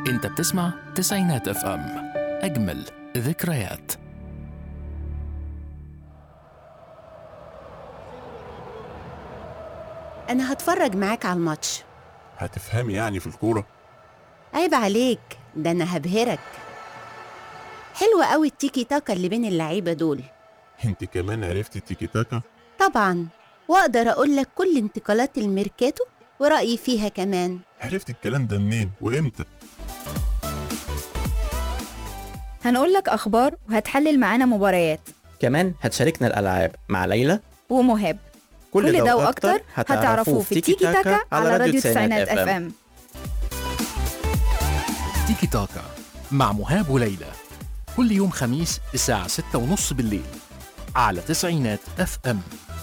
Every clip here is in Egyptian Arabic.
انت بتسمع تسعينات اف ام اجمل ذكريات أنا هتفرج معاك على الماتش هتفهمي يعني في الكورة عيب عليك ده أنا هبهرك حلوة قوي التيكي تاكا اللي بين اللعيبة دول انت كمان عرفتي التيكي تاكا طبعا وأقدر أقول لك كل انتقالات الميركاتو ورأيي فيها كمان عرفتي الكلام ده منين وامتى هنقول لك أخبار وهتحلل معانا مباريات كمان هتشاركنا الألعاب مع ليلى ومهاب كل ده وأكتر هتعرفوه في تيكي تاكا على راديو تسعينات اف ام تيكي تاكا مع مهاب وليلى كل يوم خميس الساعة ستة ونص بالليل على تسعينات اف ام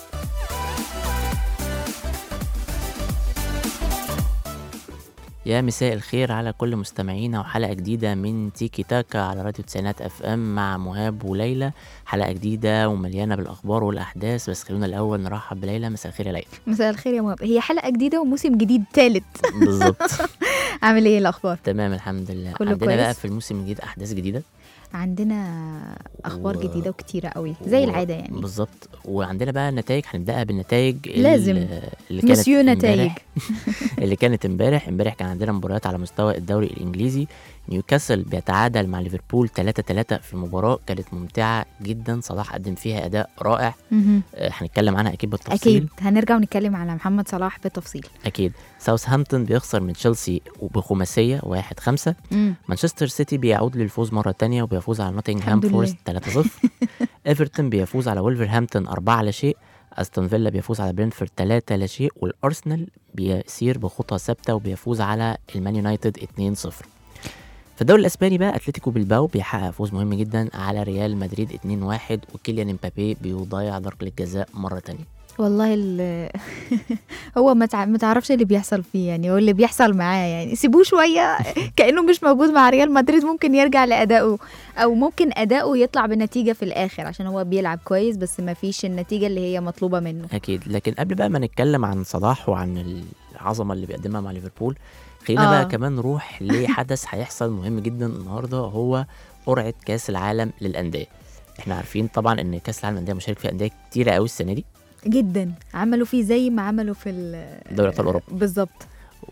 يا مساء الخير على كل مستمعينا وحلقة جديدة من تيكي تاكا على راديو تسعينات اف ام مع مهاب وليلى حلقة جديدة ومليانة بالأخبار والأحداث بس خلونا الأول نرحب بليلى مساء الخير يا ليلى مساء الخير يا مهاب هي حلقة جديدة وموسم جديد تالت بالظبط عامل ايه الأخبار؟ تمام الحمد لله كله عندنا كويس؟ بقى في الموسم الجديد أحداث جديدة عندنا أخبار و- جديدة وكتيرة قوي زي و- العادة يعني بالظبط وعندنا بقى نتائج هنبدأها بالنتائج ال- لازم. اللي كانت مسيو نتائج امبارح اللي كانت امبارح امبارح كان عندنا مباريات على مستوى الدوري الانجليزي نيوكاسل بيتعادل مع ليفربول 3 3 في مباراه كانت ممتعه جدا صلاح قدم فيها اداء رائع مهم. آه، هنتكلم عنها اكيد بالتفصيل أكيد هنرجع ونتكلم على محمد صلاح بالتفصيل اكيد ساوثهامبتون بيخسر من تشيلسي وبخماسيه 1 5 مم. مانشستر سيتي بيعود للفوز مره تانية وبيفوز على نوتنغهام الحمد لله. فورست 3 0 ايفرتون بيفوز على ولفرهامبتون 4 لا شيء استون فيلا بيفوز على برينفورد 3 لا شيء والارسنال بيسير بخطى ثابته وبيفوز على المان يونايتد 2 0 في الدوري الاسباني بقى اتلتيكو بالباو بيحقق فوز مهم جدا على ريال مدريد 2 1 وكيليان امبابي بيضيع ضربه الجزاء مره تانية والله ال هو ما تع- ما تعرفش اللي بيحصل فيه يعني هو اللي بيحصل معاه يعني سيبوه شويه كانه مش موجود مع ريال مدريد ممكن يرجع لادائه او ممكن اداؤه يطلع بنتيجه في الاخر عشان هو بيلعب كويس بس ما فيش النتيجه اللي هي مطلوبه منه اكيد لكن قبل بقى ما نتكلم عن صلاح وعن العظمه اللي بيقدمها مع ليفربول خلينا آه. بقى كمان نروح لحدث هيحصل مهم جدا النهارده هو قرعه كاس العالم للانديه احنا عارفين طبعا ان كاس العالم للانديه مشارك فيه انديه كتيره قوي السنه دي جدا عملوا فيه زي ما عملوا في ال- دوري ابطال اوروبا بالظبط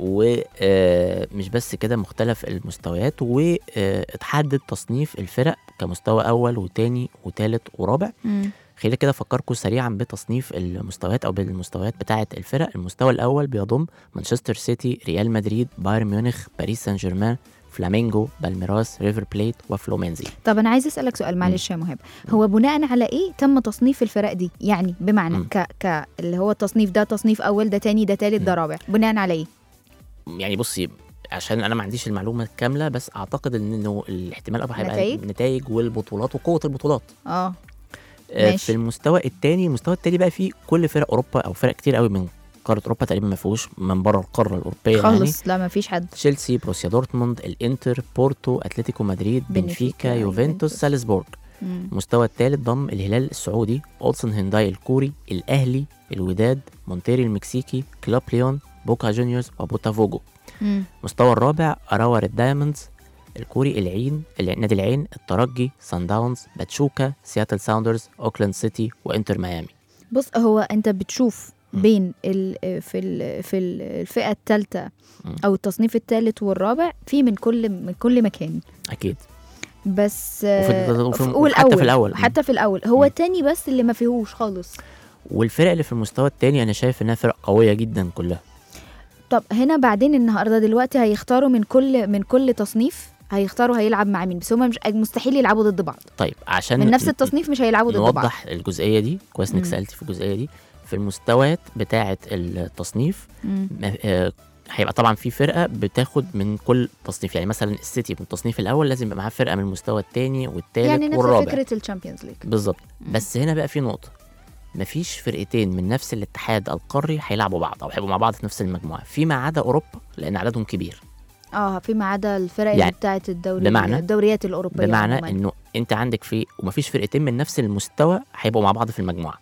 ومش بس كده مختلف المستويات واتحدد تصنيف الفرق كمستوى اول وتاني وتالت ورابع مم. خلينا كده افكركم سريعا بتصنيف المستويات او بالمستويات بتاعه الفرق المستوى الاول بيضم مانشستر سيتي ريال مدريد بايرن ميونخ باريس سان جيرمان فلامينجو بالميراس ريفر بليت وفلومينزي طب انا عايز اسالك سؤال معلش يا مهاب هو بناء على ايه تم تصنيف الفرق دي يعني بمعنى مم. ك ك اللي هو التصنيف ده تصنيف اول ده تاني ده تالت ده مم. رابع بناء على ايه يعني بصي عشان انا ما عنديش المعلومه الكامله بس اعتقد ان انه الاحتمال الاكبر هيبقى نتايج؟ النتائج والبطولات وقوه البطولات اه آه، ماشي. في المستوى الثاني المستوى الثاني بقى فيه كل فرق اوروبا او فرق كتير قوي من قاره اوروبا تقريبا ما فيهوش من بره القاره الاوروبيه يعني خالص لا ما فيش حد تشيلسي بروسيا دورتموند الانتر بورتو اتلتيكو مدريد بنفيكا، بنفيكا يوفنتوس. يوفنتوس سالزبورغ مم. المستوى الثالث ضم الهلال السعودي اولسن هنداي الكوري الاهلي الوداد مونتيري المكسيكي كلوب ليون بوكا جونيورز وبوتافوجو مم. المستوى الرابع اراور الدايموندز الكوري العين الع- نادي العين الترجي سان داونز باتشوكا سياتل ساوندرز اوكلاند سيتي وانتر ميامي بص هو انت بتشوف مم. بين ال في ال في ال- الفئه الثالثه مم. او التصنيف الثالث والرابع في من كل من كل مكان اكيد بس وفي- آه، وفي- في- وحتى والأول في الأول. حتى في الاول هو مم. التاني بس اللي ما فيهوش خالص والفرق اللي في المستوى الثاني انا شايف انها فرق قويه جدا كلها طب هنا بعدين النهارده دلوقتي هيختاروا من كل من كل تصنيف هيختاروا هيلعب مع مين بس هم مش مستحيل يلعبوا ضد بعض طيب عشان من نفس ن- التصنيف مش هيلعبوا ضد بعض نوضح الجزئيه دي كويس انك مم. سالتي في الجزئيه دي في المستويات بتاعه التصنيف مم. ما- آه، هيبقى طبعا في فرقه بتاخد من كل تصنيف يعني مثلا السيتي من التصنيف الاول لازم يبقى معاه فرقه من المستوى الثاني والثالث يعني نفس والرابع فكره الشامبيونز ليج بالظبط مم. بس هنا بقى في نقطه مفيش فرقتين من نفس الاتحاد القاري هيلعبوا بعض او هيبقوا مع بعض في نفس المجموعه فيما عدا اوروبا لان عددهم كبير اه فيما عدا الفرق اللي يعني بتاعت الدوري بمعنى- الدوريات الاوروبيه بمعنى عموماً. انه انت عندك في ومفيش فرقتين من نفس المستوى هيبقوا مع بعض في المجموعه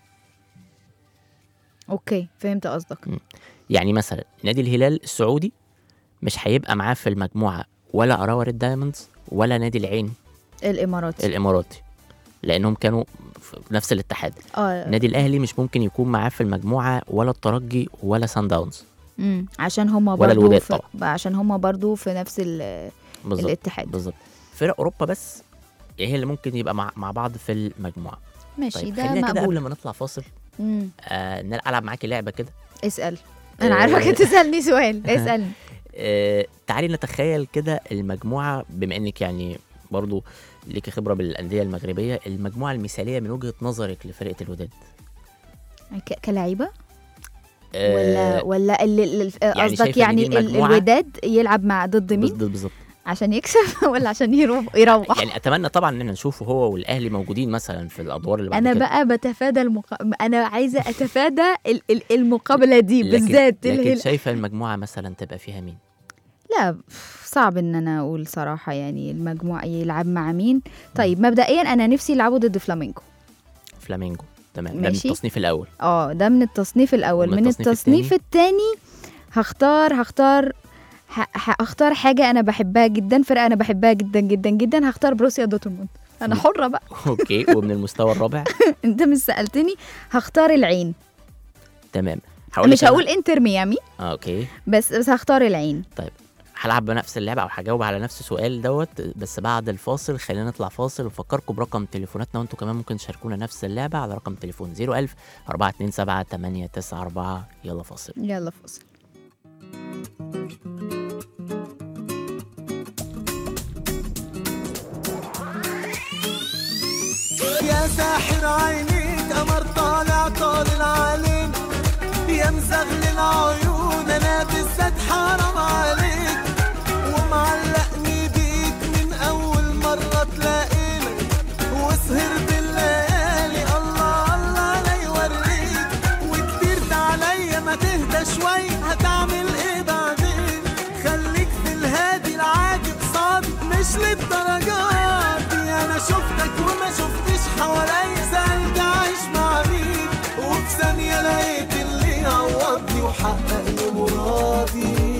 اوكي فهمت قصدك يعني مثلا نادي الهلال السعودي مش هيبقى معاه في المجموعه ولا اراوا ريد دايموندز ولا نادي العين الامارات الاماراتي لانهم كانوا في نفس الاتحاد اه النادي الاهلي مش ممكن يكون معاه في المجموعه ولا الترجي ولا سان داونز مم. عشان هما ولا برضو الوداد في... طبعا. عشان هما برضو في نفس ال... بالظبط الاتحاد بالظبط فرق اوروبا بس هي اللي ممكن يبقى مع, مع بعض في المجموعه ماشي طيب ده خلينا كده مقبول قبل ما نطلع فاصل مم. آه نل- العب معاكي لعبه كده اسال انا عارفه كنت تسالني سؤال اسالني آه تعالي نتخيل كده المجموعه بما انك يعني برضو ليكي خبره بالانديه المغربيه المجموعه المثاليه من وجهه نظرك لفرقه الوداد ك... كلعيبه آه، ولا ولا اللي اللي- يعني قصدك شايفة إن يعني دي ال- المجموعة- الوداد يلعب مع ضد مين بالظبط بالظبط عشان يكسب ولا عشان يروح يروح يعني اتمنى طبعا ان احنا نشوفه هو والاهلي موجودين مثلا في الادوار اللي بعد انا كده بقى بتفادى المق... انا عايزه اتفادى ال... ال- المقابله دي لكن- بالذات لكن ال... شايفه المجموعه مثلا تبقى فيها مين لا صعب ان انا اقول صراحه يعني المجموعه يلعب مع مين طيب مبدئيا انا نفسي يلعبوا ضد فلامينكو فلامينجو تمام ده من ماشي. التصنيف الاول اه ده من التصنيف الاول ومن من التصنيف التصنيف الثاني هختار هختار ه- هختار حاجه انا بحبها جدا فرقه انا بحبها جدا جدا جدا هختار بروسيا دورتموند انا م. حره بقى اوكي ومن المستوى الرابع انت مش سالتني هختار العين تمام هقول مش هقول انتر ميامي آه اوكي بس بس هختار العين هلعب بنفس اللعبه او هجاوب على نفس السؤال دوت بس بعد الفاصل خلينا نطلع فاصل ونفكركم برقم تليفوناتنا وانتم كمان ممكن تشاركونا نفس اللعبه على رقم تليفون 01000 427 894 يلا فاصل يلا فاصل يا ساحر عينيك قمر طالع طالع علينا يا مزغلل عيون انا بالذات حرام عليك ومعلقني بيك من اول مرة تلاقينا وسهرت الليالي الله الله لا يوريك وكترت عليا ما تهدى شوي هتعمل ايه بعدين خليك في الهادي العادي قصادي مش للدرجات دي انا شفتك وما شفتش حواليا سألت عايش مع مين وفي ثانية لقيت اللي يعوضني وحقق لي مرادي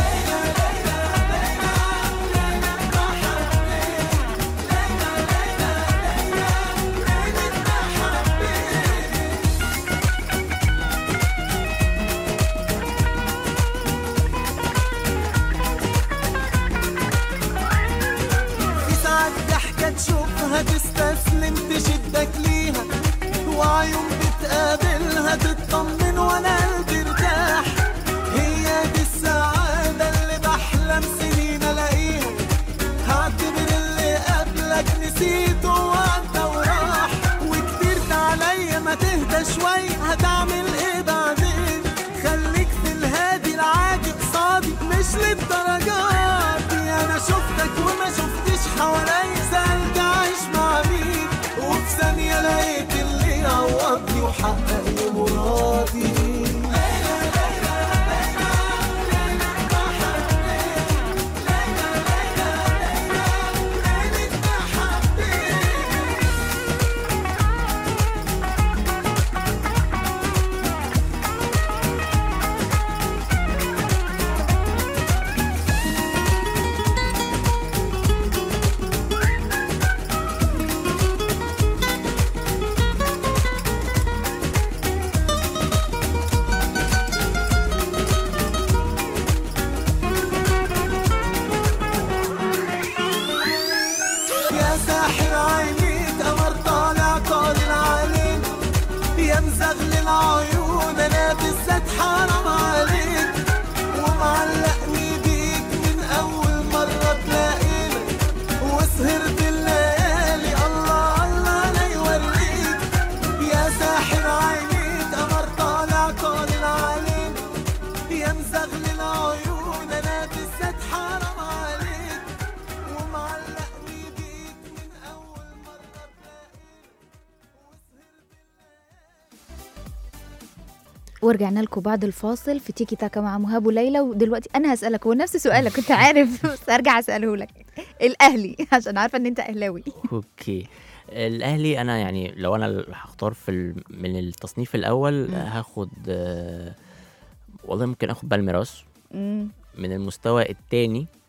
في ساعات ضحكة تشوفها تستسلم تشدك ليها وعيون بتقابلها تطمن وانا قلبي ارتاح هي دي السعادة اللي بحلم سنين الاقيها هعتبر اللي قبلك نسيته وانت وراح وكترت عليا ما تهدى شوي هتعمل ايه بعدين خليك في الهادي العادي قصادي مش للدرجات دي انا شفتك وما شفتش حواليا سألت عايش مع مين وفي ثانية لقيت اللي يعوضني وحقق لي مرادي يا ساحر عينيك قمر طالع طالع علينا يا مزغلل عيون انا بالذات حرام عليك ومعلقني بيك من اول مرة تلاقينا وسهرت الليالي الله الله لا يوريك يا ساحر عينيك قمر طالع طالع علينا يا مزغلل عيون انا بالذات حرام عليك ومعلقني بيك من اول مرة ورجعنا لكم بعد الفاصل في تيكي تاكا مع مهاب وليلى ودلوقتي انا هسالك هو نفس سؤالك كنت عارف بس ارجع اساله لك الاهلي عشان عارفه ان انت اهلاوي اوكي الاهلي انا يعني لو انا اللي هختار في ال... من التصنيف الاول مم. هاخد آه، والله ممكن اخد بالميراس مم. من المستوى الثاني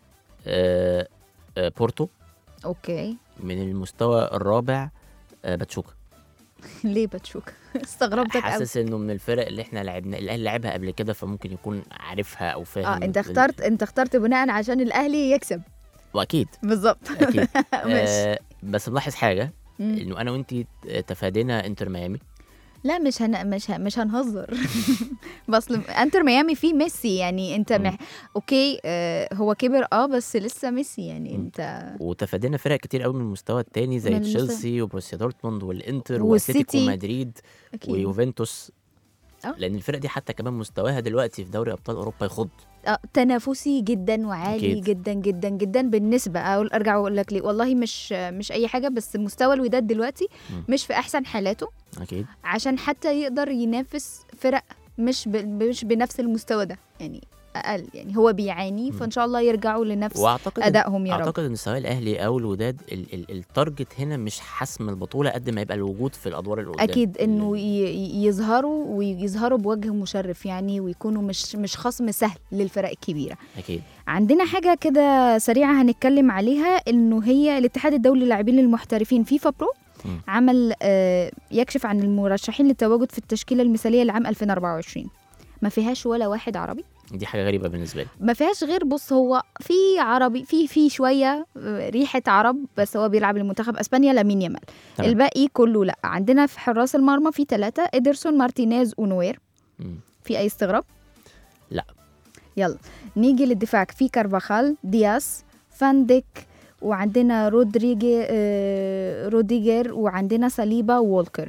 آه آه بورتو اوكي من المستوى الرابع آه باتشوكا ليه بتشوك استغربتك قوي حاسس انه من الفرق اللي احنا لعبنا الاهلي لعبها قبل كده فممكن يكون عارفها او فاهم اه انت ال- اخترت انت اخترت بناء عشان الاهلي يكسب واكيد بالظبط اكيد ماشي آه بس ملاحظ حاجه مم. انه انا وانتي تفادينا انتر ميامي لا مش هن... مش ه... مش هنهزر بس لم- انتر ميامي فيه ميسي يعني انت مم. مح... اوكي آه هو كبر اه بس لسه ميسي يعني مم. انت وتفادينا فرق كتير قوي من المستوى التاني زي من المستوى- تشيلسي وبروسيا دورتموند والانتر والسيتي. واتلتيكو مدريد اكيد ويوفنتوس آه. لان الفرق دي حتى كمان مستواها دلوقتي في دوري ابطال اوروبا يخض آه تنافسي جدا وعالي أكيد. جدا جدا جدا بالنسبه اقول ارجع واقول لك ليه والله مش مش اي حاجه بس مستوى الوداد دلوقتي مم. مش في احسن حالاته اكيد عشان حتى يقدر ينافس فرق مش ب... مش بنفس المستوى ده يعني اقل يعني هو بيعاني مم. فان شاء الله يرجعوا لنفس واعتقد إن- ادائهم يا رب اعتقد ان سواء الاهلي او الوداد ال- ال- التارجت هنا مش حسم البطوله قد ما يبقى الوجود في الادوار اللي قدام اكيد انه ال- ي- ي- يظهروا ويظهروا بوجه مشرف يعني ويكونوا مش مش خصم سهل للفرق الكبيره اكيد عندنا حاجه كده سريعه هنتكلم عليها انه هي الاتحاد الدولي للاعبين المحترفين فيفا برو مم. عمل آه، يكشف عن المرشحين للتواجد في التشكيله المثاليه لعام 2024 ما فيهاش ولا واحد عربي دي حاجه غريبه بالنسبه لي ما فيهاش غير بص هو في عربي في في شويه آه، ريحه عرب بس هو بيلعب لمنتخب اسبانيا لامين يامال تمام. الباقي كله لا عندنا في حراس المرمى في ثلاثه ادرسون مارتينيز ونوير مم. في اي استغراب لا. يلا نيجي للدفاع في كارفاخال دياس فانديك وعندنا رودريجي آه روديجر وعندنا ساليبا وولكر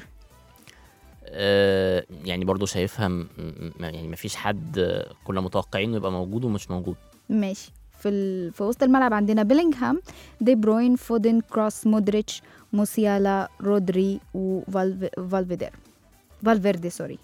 آه يعني برضو شايفها م- م- يعني ما فيش حد آه، كنا متوقعين انه يبقى موجود ومش موجود ماشي في ال... في وسط الملعب عندنا بيلينغهام دي بروين فودن كروس مودريتش موسيالا رودري وفالفيدر فالفيردي سوري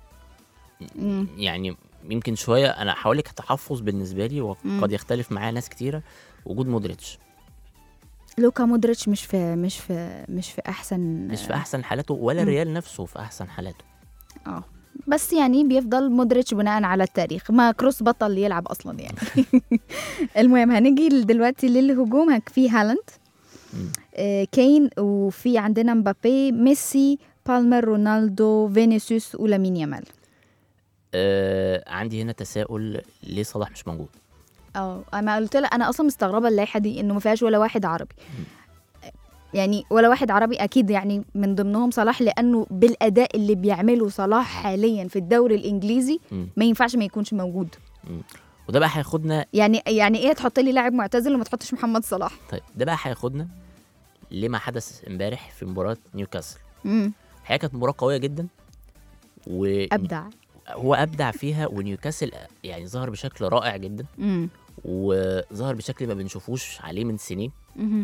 مم. يعني يمكن شويه انا هقول لك تحفظ بالنسبه لي وقد مم. يختلف معايا ناس كتيره وجود مودريتش لوكا مودريتش مش في مش في مش في احسن مش في احسن حالاته ولا مم. الريال نفسه في احسن حالاته اه بس يعني بيفضل مودريتش بناء على التاريخ ما كروس بطل يلعب اصلا يعني المهم هنيجي دلوقتي للهجوم هك في هالاند مم. آه كين وفي عندنا مبابي ميسي بالمر رونالدو فينيسيوس ولامين يامال آه عندي هنا تساؤل ليه صلاح مش موجود اه انا قلت لك انا اصلا مستغربه اللائحه دي انه ما فيهاش ولا واحد عربي يعني ولا واحد عربي اكيد يعني من ضمنهم صلاح لانه بالاداء اللي بيعمله صلاح حاليا في الدوري الانجليزي مم. ما ينفعش ما يكونش موجود وده بقى هياخدنا يعني يعني ايه تحط لي لاعب معتزل وما تحطش محمد صلاح طيب ده بقى هياخدنا لما حدث امبارح في مباراه نيوكاسل امم الحقيقه كانت مباراه قويه جدا و ابدع هو ابدع فيها ونيوكاسل يعني ظهر بشكل رائع جدا امم وظهر بشكل ما بنشوفوش عليه من سنين مهم.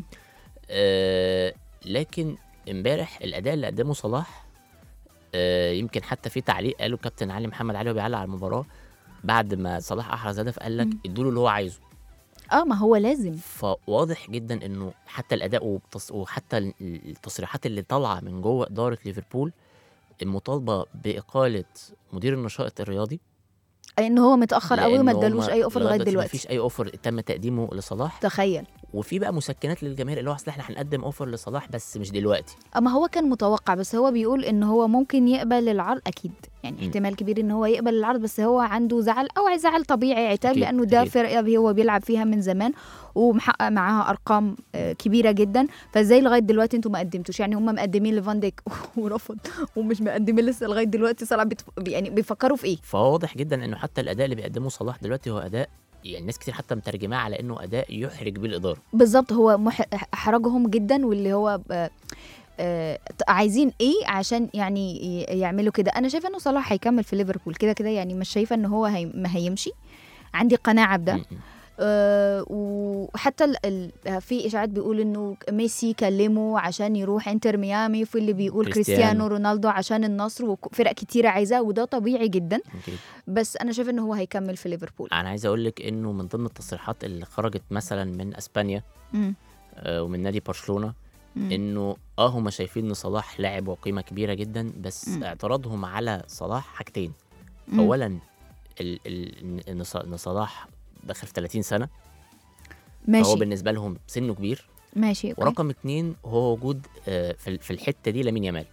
آه لكن امبارح الاداء اللي قدمه صلاح آه يمكن حتى في تعليق قاله كابتن علي محمد علي وبيعلق على المباراه بعد ما صلاح احرز هدف قال لك مم. ادوا له اللي هو عايزه اه ما هو لازم فواضح جدا انه حتى الاداء وبتص... وحتى ال- التصريحات اللي طالعه من جوه اداره ليفربول المطالبه باقاله مدير النشاط الرياضي لان هو متاخر قوي وما لأن ادالوش هما اي اوفر لغايه دلوقتي مفيش اي اوفر تم تقديمه لصلاح تخيل وفي بقى مسكنات للجماهير اللي هو اصل احنا هنقدم اوفر لصلاح بس مش دلوقتي اما هو كان متوقع بس هو بيقول ان هو ممكن يقبل العرض اكيد يعني مم. احتمال كبير ان هو يقبل العرض بس هو عنده زعل او زعل طبيعي عتاب أكيد، لانه ده أكيد. فرقه هو بيلعب فيها من زمان ومحقق معاها ارقام آه، كبيره جدا فازاي لغايه دلوقتي انتوا ما قدمتوش يعني هم مقدمين لفان ديك ورفض ومش مقدمين لسه لغايه دلوقتي صلاح بتف... يعني بيفكروا في ايه فواضح جدا انه حتى الاداء اللي بيقدمه صلاح دلوقتي هو اداء يعني ناس كتير حتى مترجماه على انه اداء يحرج بيه الاداره بالظبط هو مح... احرجهم جدا واللي هو آه، آه، عايزين ايه عشان يعني ي- يعملوا كده انا شايفه انه صلاح هيكمل في ليفربول كده كده يعني مش شايفه ان هو هي... ما هيمشي عندي قناعه بده م- م. أه وحتى ال... ال... في اشاعات بيقول انه ميسي كلمه عشان يروح انتر ميامي وفي اللي بيقول كريستيانو. كريستيانو رونالدو عشان النصر وفرق كتيره عايزاه وده طبيعي جدا أكيد. بس انا شايفه ان هو هيكمل في ليفربول انا عايز اقول لك انه من ضمن التصريحات اللي خرجت مثلا من اسبانيا مم. آه، ومن نادي برشلونه مم. انه اه هم شايفين ان صلاح لاعب وقيمه كبيره جدا بس مم. اعتراضهم على صلاح حاجتين مم. اولا ال ال ان ص- إن صلاح داخل في 30 سنه فهو ماشي بالنسبه لهم سنه كبير ماشي أوكي. ورقم اتنين هو وجود آه، في ال- في الحته دي لامين يامال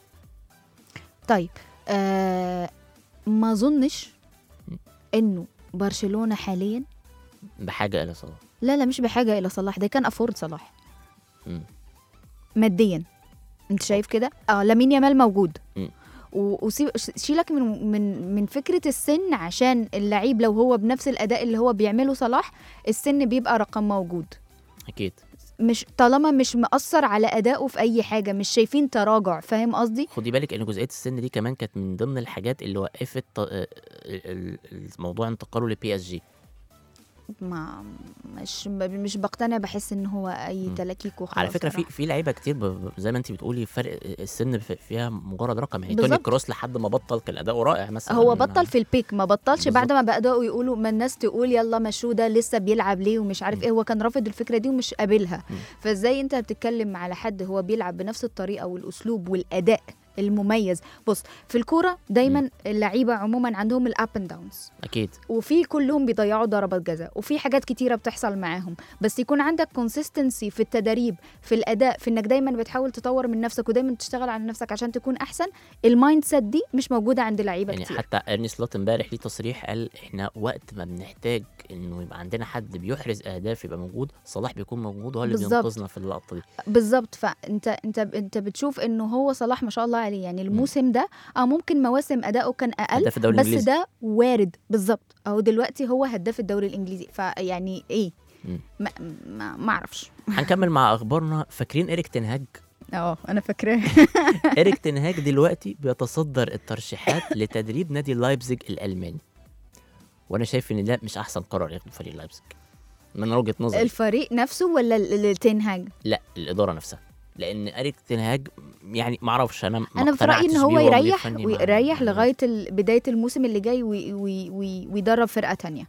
طيب آه ما اظنش انه برشلونه حاليا بحاجه الى صلاح لا لا مش بحاجه الى صلاح ده كان افورد صلاح مم. ماديا انت شايف كده اه لامين يامال موجود مم. و- وسيب ش- شيلك من من من فكره السن عشان اللعيب لو هو بنفس الاداء اللي هو بيعمله صلاح السن بيبقى رقم موجود اكيد مش طالما مش مأثر على أدائه في أي حاجة مش شايفين تراجع فاهم قصدي؟ خدي بالك ان جزئيه السن دي كمان كانت من ضمن الحاجات اللي وقفت ط- آه، ال- ال- الموضوع انتقاله لبي اس جي ما مش مش بقتنع بحس ان هو اي مم. تلاكيك وخلاص على فكره في صراحة. في لعيبه كتير ب- ب- زي ما انت بتقولي فرق السن في- فيها مجرد رقم يعني توني بالظبط. كروس لحد ما بطل كان اداؤه رائع مثلا هو بطل في البيك ما بطلش بالظبط. بعد ما بدأوا يقولوا ما الناس تقول يلا مشوه ده لسه بيلعب ليه ومش عارف مم. ايه هو كان رافض الفكره دي ومش قابلها مم. فازاي انت بتتكلم على حد هو بيلعب بنفس الطريقه والاسلوب والاداء المميز بص في الكوره دايما اللعيبه عموما عندهم الاب اند داونز اكيد وفي كلهم بيضيعوا ضربات جزاء وفي حاجات كتيره بتحصل معاهم بس يكون عندك كونسيستنسي في التدريب في الاداء في انك دايما بتحاول تطور من نفسك ودايما تشتغل على نفسك عشان تكون احسن المايند سيت دي مش موجوده عند لعيبه يعني كتير حتى ارني سلوت امبارح ليه تصريح قال احنا وقت ما بنحتاج انه يبقى عندنا حد بيحرز اهداف يبقى موجود صلاح بيكون موجود وهو اللي بالظبط. بينقذنا في اللقطه دي بالظبط فانت انت انت بتشوف انه هو صلاح ما شاء الله عليه يعني الموسم ده اه ممكن مواسم اداؤه كان اقل هداف الدوري بس الانجليزي ده وارد بالظبط اهو دلوقتي هو هداف الدوري الانجليزي فيعني ايه مم. ما ما ما اعرفش هنكمل مع اخبارنا فاكرين اريك تنهاج اه انا فاكراه اريك تنهاج دلوقتي بيتصدر الترشيحات لتدريب نادي لايبزيج الالماني وانا شايف ان ده مش احسن قرار ياخده فريق لايبزيج من وجهه نظري الفريق نفسه ولا ال- التنهاج لا الاداره نفسها لان اريك تنهاج يعني ما اعرفش انا ما انا في رايي ان اقتنعتش هو بيه وهو مدير يريح فني مع- ويريح مع- لغايه ال- بدايه الموسم اللي جاي وي- وي- وي- ويدرب فرقه تانية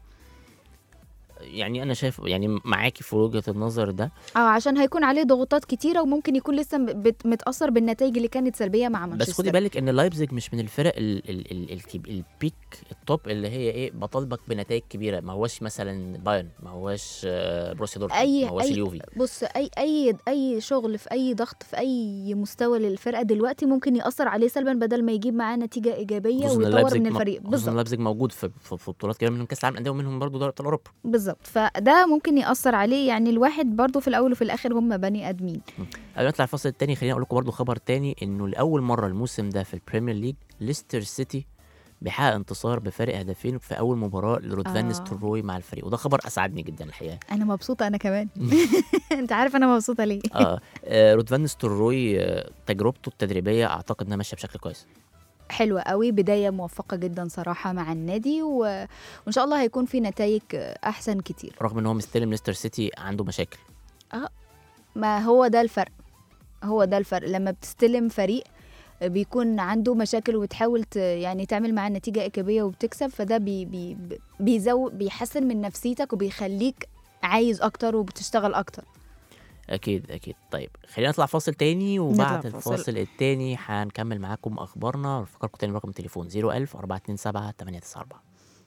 يعني انا شايف يعني معاكي في وجهه النظر ده اه عشان هيكون عليه ضغوطات كتيره وممكن يكون لسه م- بت- متاثر بالنتائج اللي كانت سلبيه مع مانشستر بس خدي بالك ان لايبزيج مش من الفرق ال ال ال ال البيك التوب اللي هي ايه بطالبك بنتائج كبيره ما هوش مثلا بايرن ما هوش آه، بروسيا دورتموند أي- ما هوش أي- اليوفي بص اي اي اي شغل في اي ضغط في اي مستوى للفرقه دلوقتي ممكن ياثر عليه سلبا بدل ما يجيب معاه نتيجه ايجابيه خصوصاً إن ويطور لايبزيج من م- الفريق خصوصاً بالظبط لايبزيج موجود في, في, في بطولات كبيره منهم كاس العالم للانديه ومنهم برضه دوري ابطال اوروبا بالظبط فده ممكن ياثر عليه يعني الواحد برضو في الاول وفي الاخر هم بني ادمين قبل ما نطلع الفصل الثاني خليني اقول لكم برضه خبر تاني انه لاول مره الموسم ده في البريمير ليج ليستر سيتي بيحقق انتصار بفارق هدفين في اول مباراه لرودفان آه. نستروي مع الفريق وده خبر اسعدني جدا الحقيقه انا مبسوطه انا كمان انت عارف انا مبسوطه ليه اه آه، رودفان نستروي آه، تجربته التدريبيه اعتقد انها ماشيه بشكل كويس حلوة قوي بداية موفقة جدا صراحة مع النادي و... وإن شاء الله هيكون في نتائج أحسن كتير رغم ان هو مستلم ليستر سيتي عنده مشاكل ما هو ده الفرق هو ده الفرق لما بتستلم فريق بيكون عنده مشاكل وبتحاول ت... يعني تعمل معاه نتيجة إيجابية وبتكسب فده بي... بي... بيزو... بيحسن من نفسيتك وبيخليك عايز أكتر وبتشتغل أكتر اكيد اكيد طيب خلينا نطلع فاصل تاني وبعد نطلع فاصل. الفاصل التاني هنكمل معاكم اخبارنا افكركم تاني برقم التليفون 01000 427 894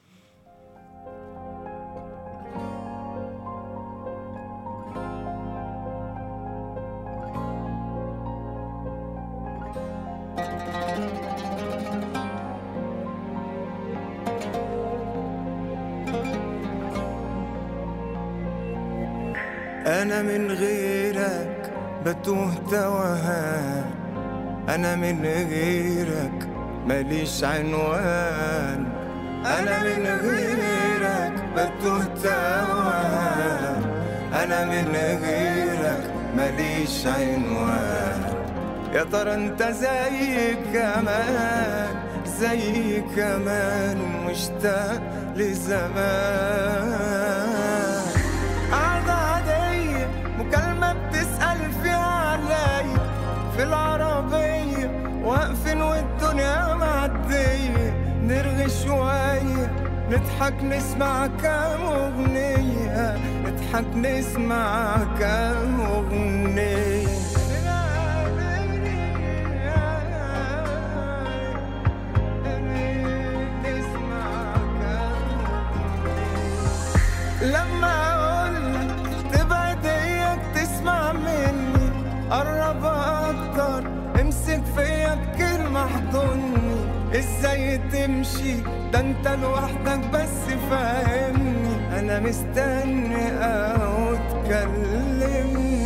أنا من غيرك بتوه توهان أنا من غيرك ماليش عنوان أنا من غيرك بتوه توهان أنا من غيرك ماليش عنوان يا ترى انت زي كمان زي كمان مشتاق لزمان قعدة عادية مكالمة بتسأل فيها عليا في العربية واقفين والدنيا معدية نرغي شوية نضحك نسمع كام أغنية نضحك نسمع كام أغنية نسمع كام لما اقولك تمشي ده انت لوحدك بس فاهمني انا مستني او تكلمني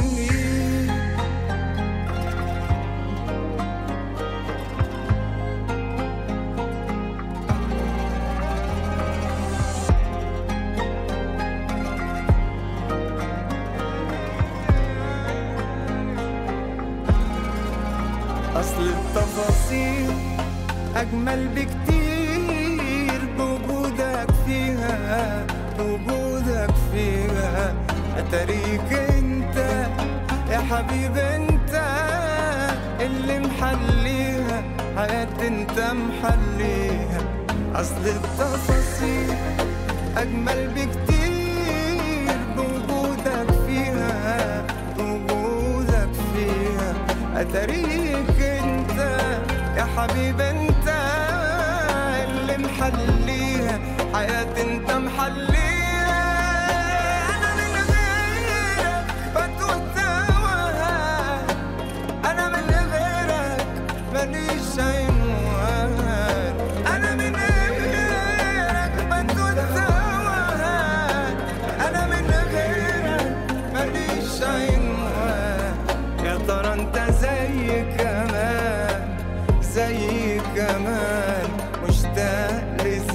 أصل التفاصيل أجمل بكتير بوجودك فيها بوجودك فيها أتاريك أنت يا حبيب أنت اللي محليها حياتي أنت محليها أصل التفاصيل أجمل بكتير بوجودك فيها بوجودك فيها أتاريك أنت يا حبيب أنت اللي محليها حياتي أنت محليها أنا من غيرك بتوه تواها أنا من غيرك ماليش عنوان أنا من غيرك بتوه تواها أنا من غيرك ماليش عنوان يا ترى أنت زي كمان زي كمان مشتاق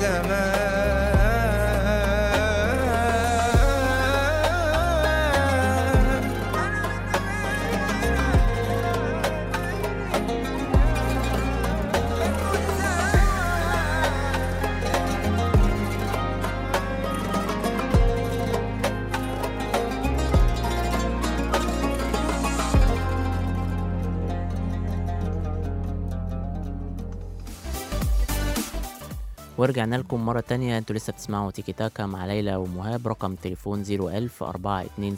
لزمان ورجعنا لكم مرة تانية انتوا لسه بتسمعوا تيكي تاكا مع ليلى ومهاب رقم تليفون 01000 427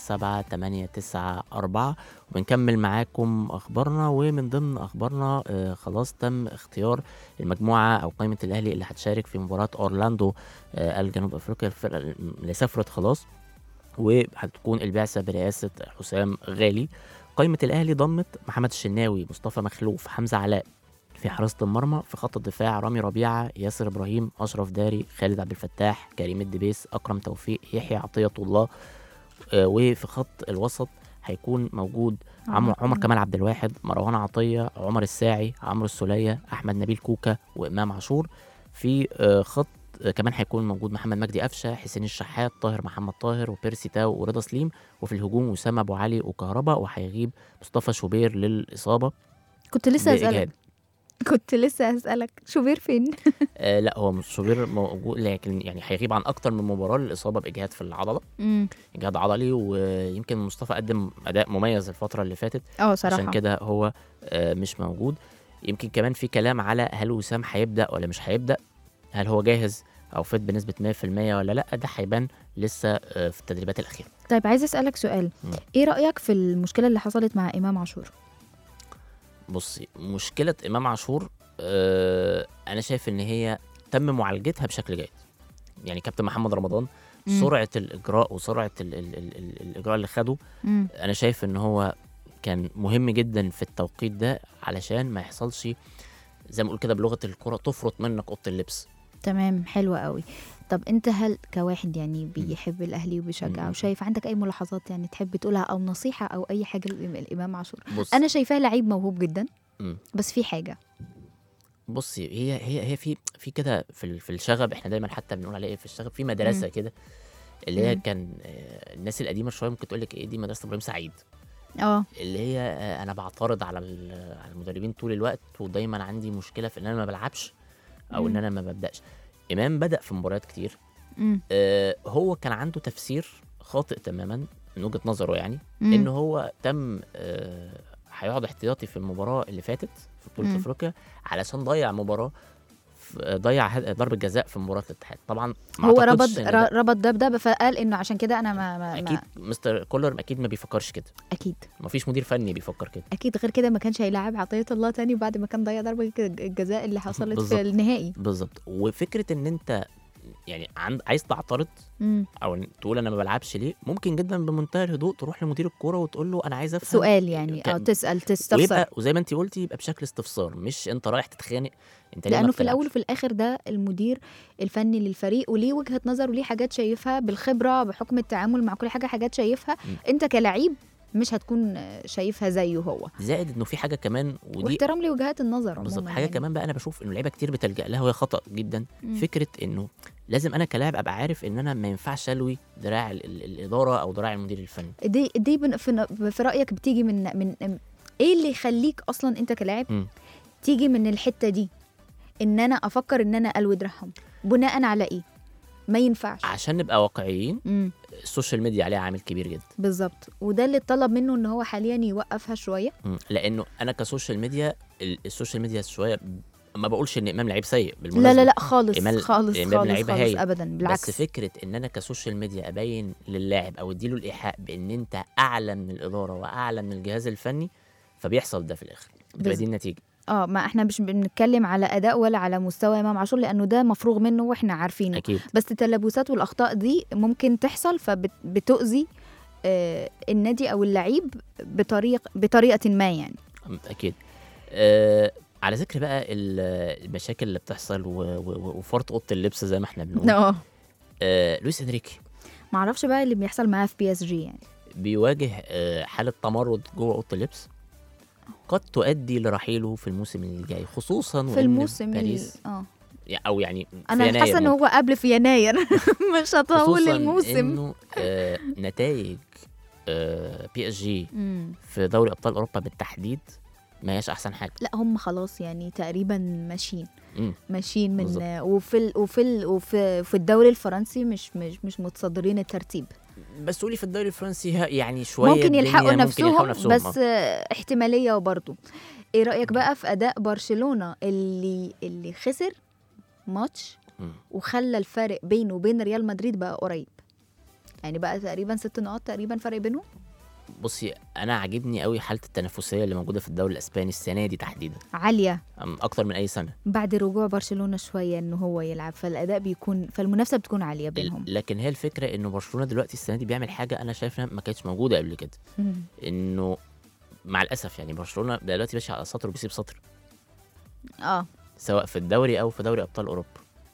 894 وبنكمل معاكم أخبارنا ومن ضمن أخبارنا آه خلاص تم اختيار المجموعة أو قائمة الأهلي اللي هتشارك في مباراة أورلاندو آه الجنوب أفريقيا الفرقة اللي سافرت خلاص وهتكون البعثة برئاسة حسام غالي قائمة الأهلي ضمت محمد الشناوي مصطفى مخلوف حمزة علاء في حراسة المرمى في خط الدفاع رامي ربيعة ياسر إبراهيم أشرف داري خالد عبد الفتاح كريم الدبيس أكرم توفيق يحيى عطية الله آه، وفي خط الوسط هيكون موجود عمرو عمر كمال عبد الواحد مروان عطية عمر الساعي عمرو السولية أحمد نبيل كوكا وإمام عاشور في آه، خط آه، كمان هيكون موجود محمد مجدي قفشه حسين الشحات طاهر محمد طاهر وبيرسي تاو ورضا سليم وفي الهجوم وسام ابو علي وكهربا وهيغيب مصطفى شوبير للاصابه كنت لسه بإجهاد. اسالك كنت لسه اسالك شوبير فين آه لا هو مش شوبير موجود لكن يعني هيغيب عن اكتر من مباراه للاصابه باجهاد في العضله امم اجهاد عضلي ويمكن مصطفى قدم اداء مميز الفتره اللي فاتت اه صراحه عشان كده هو آه مش موجود يمكن كمان في كلام على هل وسام هيبدا ولا مش هيبدا هل هو جاهز او فت بنسبه 100% ولا لا ده هيبان لسه آه في التدريبات الاخيره طيب عايزه اسالك سؤال مم. ايه رايك في المشكله اللي حصلت مع امام عاشور بصي مشكله امام عاشور آه انا شايف ان هي تم معالجتها بشكل جيد يعني كابتن محمد رمضان مم. سرعه الاجراء وسرعه ال ال ال ال الاجراء اللي خده امم انا شايف ان هو كان مهم جدا في التوقيت ده علشان ما يحصلش زي ما نقول كده بلغه الكره تفرط منك اوضه اللبس تمام حلوة قوي طب انت هل كواحد يعني بيحب الاهلي وبيشجع مم. وشايف عندك اي ملاحظات يعني تحب تقولها او نصيحه او اي حاجه للإم- الامام عاشور بص انا شايفاه لعيب موهوب جدا مم. بس في حاجه بصي هي هي هي في في كده في ال- في الشغب احنا دايما حتى بنقول عليه ايه في الشغب في مدرسه مم. كده اللي هي مم. كان آه، الناس القديمه شويه ممكن تقول لك ايه دي مدرسه ابراهيم سعيد اه اللي هي آه، انا بعترض على ال- على المدربين طول الوقت ودايما عندي مشكله في ان انا ما بلعبش او ان مم. انا ما ببداش امام بدا في مباريات كتير امم آه، هو كان عنده تفسير خاطئ تماما من وجهه نظره يعني مم. ان هو تم آه، هيقعد احتياطي في المباراه اللي فاتت في بطوله مم. افريقيا علشان ضيع مباراه ف- آه، ضيع هد- ضربه جزاء في مباراه الاتحاد طبعا ما هو أعتقدش ربط إن ده- ر- ربط ده بده فقال انه عشان كده انا ما, ما, اكيد ما مستر كولر اكيد ما بيفكرش كده اكيد ما فيش مدير فني بيفكر كده اكيد غير كده ما كانش هيلاعب عطيه الله تاني بعد ما كان ضيع ضربه الج- الجزاء اللي حصلت بالظبط. في النهائي بالظبط وفكره ان انت يعني عند عايز تعترض مم. او إن تقول انا ما بلعبش ليه ممكن جدا بمنتهى الهدوء تروح لمدير الكوره وتقول له انا عايز افهم سؤال يعني اه كان- تسال تستفسر ويبقى وزي ما انت قلتي يبقى بشكل استفسار مش انت رايح تتخانق انت ليه ما لانه في بتلعبش؟ الاول وفي الاخر ده المدير الفني للفريق وليه وجهه نظر وليه حاجات شايفها بالخبره بحكم التعامل مع كل حاجه حاجات شايفها مم. انت كلاعب مش هتكون شايفها زيه هو زائد انه في حاجه كمان ودي واحترام لوجهات النظر بالظبط عموما حاجه يعني. كمان بقى انا بشوف انه لعيبه كتير بتلجا لها وهي خطا جدا مم. فكره انه لازم انا كلاعب ابقى عارف ان انا ما ينفعش الوي دراع ال- ال- الاداره او دراع المدير الفني دي دي بن- في, في رايك بتيجي من من ايه اللي يخليك اصلا انت كلاعب مم. تيجي من الحته دي ان انا افكر ان انا الوي دراعهم بناء على ايه ما ينفعش عشان نبقى واقعيين امم السوشيال ميديا عليها عامل كبير جدا بالظبط وده اللي اتطلب منه ان هو حاليا يوقفها شويه مم. لانه انا كسوشيال ميديا ال- السوشيال ميديا شويه ما بقولش ان امام لعيب سيء لا بالمناسبه لا لا خالص إيمان- خالص إيمان خالص, لعيبة خالص هايل. ابدا بالعكس بس فكره ان انا كسوشيال ميديا ابين للاعب او اديله الايحاء بان انت اعلى من الاداره واعلى من الجهاز الفني فبيحصل ده في الاخر بتبقى بز- دي النتيجه اه ما احنا مش بنتكلم على اداء ولا على مستوى امام عاشور لانه ده مفروغ منه واحنا عارفينه اكيد بس التلبسات والاخطاء دي ممكن تحصل فبتؤذي آه النادي او اللعيب بطريقه بطريقه ما يعني أم- اكيد آه على ذكر بقى ال- المشاكل اللي بتحصل و- و- وفرط اوضه اللبس زي ما احنا بنقول اه آه لويس انريكي معرفش بقى اللي بيحصل معاه في بي اس جي يعني بيواجه آه حاله تمرد جوه اوضه اللبس قد تؤدي لرحيله في الموسم الجاي خصوصا في وإن الموسم ال- باريس اه او يعني في انا يناير حاسه ان ممكن. هو قبل في يناير مش هطول خصوصا الموسم انه آه نتائج آه بي اس جي مم. في دوري ابطال اوروبا بالتحديد ما هياش احسن حاجه لا هم خلاص يعني تقريبا ماشيين مم. ماشيين من بالظبط. وفي ال وفي ال وفي في الدوري الفرنسي مش مش مش متصدرين الترتيب بس قولي في الدوري الفرنسي ها- يعني شويه ممكن الدنيا يلحقوا ممكن نفسهم, يلحقوا نفسهم بس آه. آه، احتماليه وبرضه ايه رايك بقى في اداء برشلونه اللي اللي خسر ماتش مم. وخلى الفارق بينه وبين ريال مدريد بقى قريب يعني بقى تقريبا ست نقاط تقريبا فرق بينهم بصي انا عاجبني قوي حاله التنافسيه اللي موجوده في الدوري الاسباني السنه دي تحديدا عاليه أم اكتر من اي سنه بعد رجوع برشلونه شويه ان هو يلعب فالاداء بيكون فالمنافسه بتكون عاليه بينهم لكن هي الفكره انه برشلونه دلوقتي السنه دي بيعمل حاجه انا شايف إنها ما كانتش موجوده قبل كده مم. انه مع الاسف يعني برشلونه دلوقتي ماشي على سطر وبيسيب سطر اه سواء في الدوري او في دوري ابطال اوروبا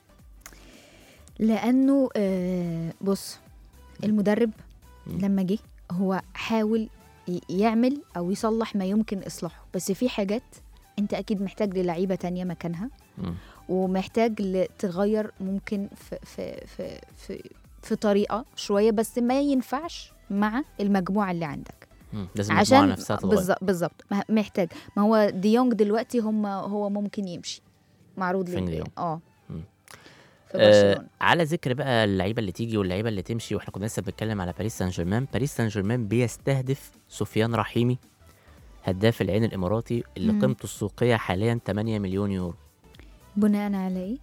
لانه آه بص المدرب مم. لما جه هو حاول ي- يعمل او يصلح ما يمكن اصلاحه بس في حاجات انت اكيد محتاج للعيبه تانية مكانها مم. ومحتاج ل- تغير ممكن في في في في, في طريقه شويه بس ما ينفعش مع المجموعه اللي عندك مم. لازم المجموعه عشان نفسها تتغير بالظبط بالظبط ما- محتاج ما هو ديونج دلوقتي هم هو ممكن يمشي معروض فرانك ليه ديونج. اه مم. في آه برشلونه على ذكر بقى اللعيبه اللي تيجي واللعيبه اللي تمشي واحنا كنا لسه بنتكلم على باريس سان جيرمان باريس سان جيرمان بيستهدف سفيان رحيمي هداف العين الاماراتي اللي مم. قيمته السوقيه حاليا 8 مليون يورو بناء على ايه؟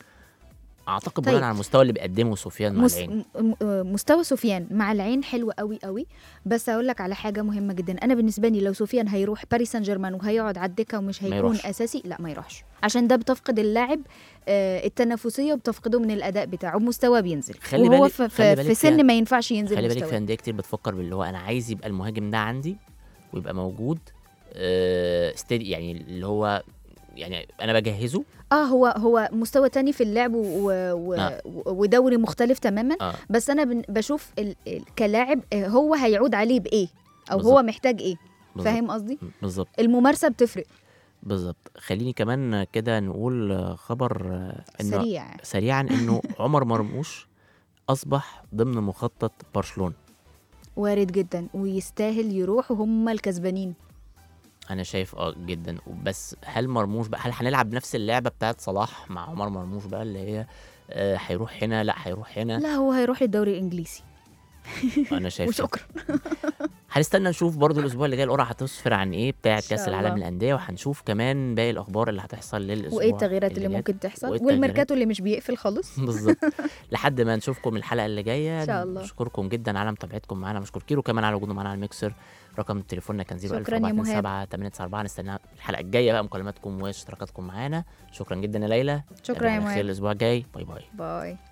اعتقد طيب. بناء على المستوى اللي بيقدمه سفيان مع مس... العين م- م- آه، مستوى سفيان مع العين حلو قوي قوي بس اقول لك على حاجه مهمه جدا انا بالنسبه لي لو سفيان هيروح باريس سان جيرمان وهيقعد على الدكه ومش ما هيكون يروحش. اساسي لا ما يروحش عشان ده بتفقد اللاعب آه، التنافسيه وبتفقده من الاداء بتاعه مستواه بينزل خلي وهو بالك- في, خلي في, بالك في سن فيها- ما ينفعش ينزل خلي بالك في مستواه انديه كتير بتفكر باللي هو انا عايز يبقى المهاجم ده عندي ويبقى موجود آه ستيدي يعني اللي هو يعني انا بجهزه اه هو هو مستوى تاني في اللعب و... و... آه. و... ودوري مختلف تماما اه بس انا بن- بشوف ال... ال... كلاعب آه، هو هيعود عليه بايه او بالظبط. هو محتاج ايه بالظبط. فاهم قصدي بالظبط الممارسه بتفرق بالظبط خليني كمان كده نقول آه، خبر آه، انه سريع سريعا انه عمر مرموش اصبح ضمن مخطط برشلونه وارد جدا ويستاهل يروح وهم الكسبانين انا شايف اه جدا بس هل مرموش بقى هل هنلعب نفس اللعبه بتاعت صلاح مع عمر مرموش بقى اللي هي آه، هيروح هنا لا هيروح هنا لا هو هيروح للدوري الانجليزي انا شايف كده. وشكرا هنستنى نشوف برضو الاسبوع اللي جاي القرعه هتسفر عن ايه بتاعه شاء كاس العالم الله. للانديه وهنشوف كمان باقي الاخبار اللي هتحصل للاسبوع وايه التغييرات اللي جاي. ممكن تحصل وإيه التغييرات؟ والميركاتو اللي مش بيقفل خالص بالظبط لحد ما نشوفكم الحلقه اللي جايه إن شاء الله. نشكركم جدا على متابعتكم معانا مشكور كيرو كمان على وجوده معانا على الميكسر رقم تليفوننا كان 0 شكراً يا مهاب. 894 نستنى الحلقه الجايه بقى مكالماتكم واشتراكاتكم معانا شكرا جدا يا ليلى شكرا يا نتقابل على خير مهاب الاسبوع الجاي باي باي باي